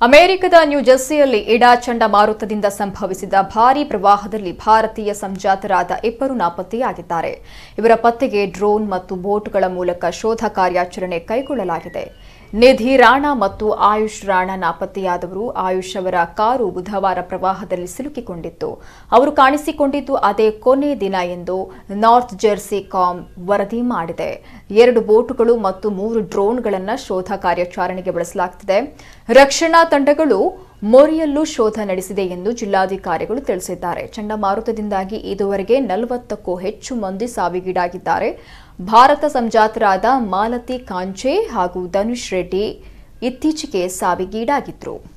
ಅಮೆರಿಕದ ನ್ಯೂಜೆರ್ಸಿಯಲ್ಲಿ ಇಡಾ ಚಂಡಮಾರುತದಿಂದ ಸಂಭವಿಸಿದ ಭಾರೀ ಪ್ರವಾಹದಲ್ಲಿ ಭಾರತೀಯ ಸಂಜಾತರಾದ ಇಬ್ಬರು ನಾಪತ್ತೆಯಾಗಿದ್ದಾರೆ ಇವರ ಪತ್ತೆಗೆ ಡ್ರೋನ್ ಮತ್ತು ಬೋಟ್ಗಳ ಮೂಲಕ ಶೋಧ ಕಾರ್ಯಾಚರಣೆ ಕೈಗೊಳ್ಳಲಾಗಿದೆ ನಿಧಿ ರಾಣಾ ಮತ್ತು ಆಯುಷ್ ರಾಣಾ ನಾಪತ್ತೆಯಾದವರು ಆಯುಷ್ ಅವರ ಕಾರು ಬುಧವಾರ ಪ್ರವಾಹದಲ್ಲಿ ಸಿಲುಕಿಕೊಂಡಿತ್ತು ಅವರು ಕಾಣಿಸಿಕೊಂಡಿದ್ದು ಅದೇ ಕೊನೆ ದಿನ ಎಂದು ನಾರ್ತ್ ಜೆರ್ಸಿ ಕಾಮ್ ವರದಿ ಮಾಡಿದೆ ಎರಡು ಬೋಟುಗಳು ಮತ್ತು ಮೂರು ಡ್ರೋನ್ಗಳನ್ನು ಶೋಧ ಕಾರ್ಯಾಚರಣೆಗೆ ಬಳಸಲಾಗುತ್ತಿದೆ ರಕ್ಷಣಾ ತಂಡಗಳು ಮೊರಿಯಲ್ಲೂ ಶೋಧ ನಡೆಸಿದೆ ಎಂದು ಜಿಲ್ಲಾಧಿಕಾರಿಗಳು ತಿಳಿಸಿದ್ದಾರೆ ಚಂಡಮಾರುತದಿಂದಾಗಿ ಇದುವರೆಗೆ ನಲವತ್ತಕ್ಕೂ ಹೆಚ್ಚು ಮಂದಿ ಸಾವಿಗೀಡಾಗಿದ್ದಾರೆ ಭಾರತ ಸಂಜಾತರಾದ ಮಾಲತಿ ಕಾಂಚೆ ಹಾಗೂ ಧನುಷ್ ರೆಡ್ಡಿ ಇತ್ತೀಚೆಗೆ ಸಾವಿಗೀಡಾಗಿದ್ರು